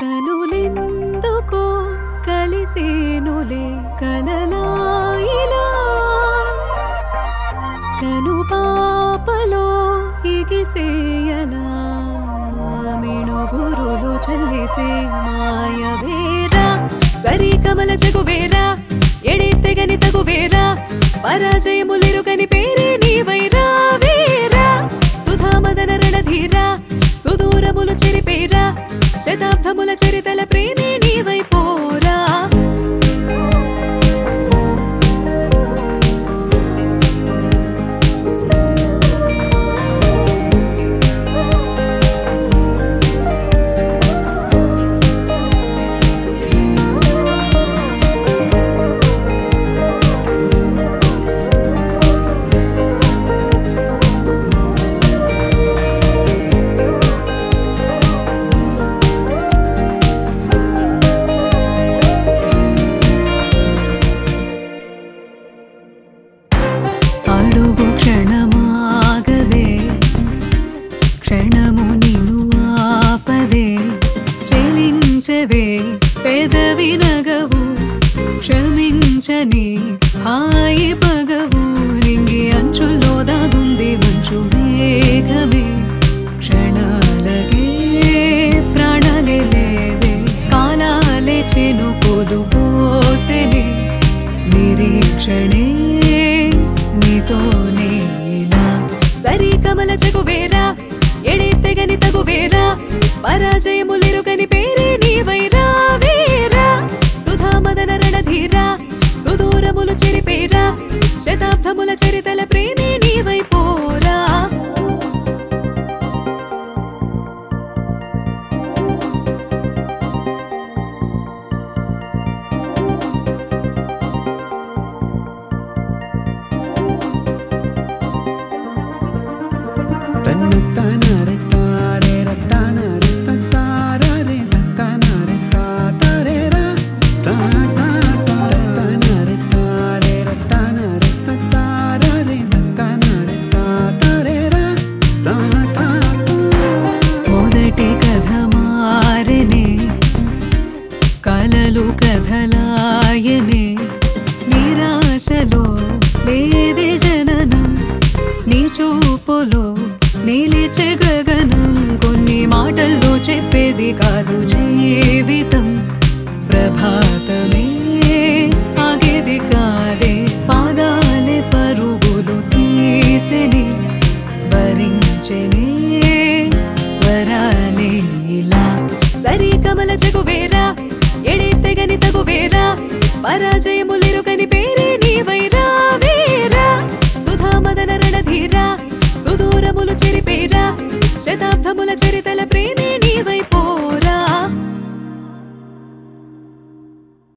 కనులెందుకో కలిసేనులే కలలాయిలా కను పాపలో ఇగిసేయలా మిణుగురులు చల్లేసే మాయవేరా సరి కమల జగువేరా ఎడెత్తెగని తగువేరా పరాజయములెరుగని పేరే నీవైరా వేరా సుధామదన రణధీరా సుదూరములు చెరిపేరా శతాబ్దముల చరితల ప్రేమే నీవైపోరా అడుగు క్షణమాగదే క్షణము నిను ఆపదే చెలించదే పెదవి నగవు క్షమించని హాయి పగవు నింగి అంచుల్లో దాగుంది మంచు మేఘమే క్షణాలకే ప్రాణాలే లేవే కాలాలే చెనుకోదు పోసెనే నిరీక్షణే నీతోనే ఇలా సరి కమల జగువేరా ఎడెత్తెగని తగువేరా పరాజయములెరుగని పేరే నీవైరా వేరా సుధామదన రణధీరా సుదూరములు చెరిపేరా శతాబ్దముల చరితల ప్రేమే నీవైపోరా తన్నతానరే తారేర తానరే తతారరే తతానరే తాతరేరా తా తా తా తన్నరే తారేర తానరే తతారరే తతానరే తాతరేరా తా తా తా మొదటి కథ మారనే కలలు కథలాయనే నిరాశలో లేదే జననం నీ చూపులో నిలిచే గగనం కొన్ని మాటల్లో చెప్పేది కాదు జీవితం ప్రభాతమే ఆగేది కాదే పాదాలే పరుగులు తీసెని భరించెనే స్వరాలే ఇలా సరి కమల జగువేరా ఎడెత్తెగని తగువేరా పరాజయములెరుగని పేరే నీవైరా వేరా సుధామదన రణధీరా సుదూరములు చెరిపేరా శతాబ్దముల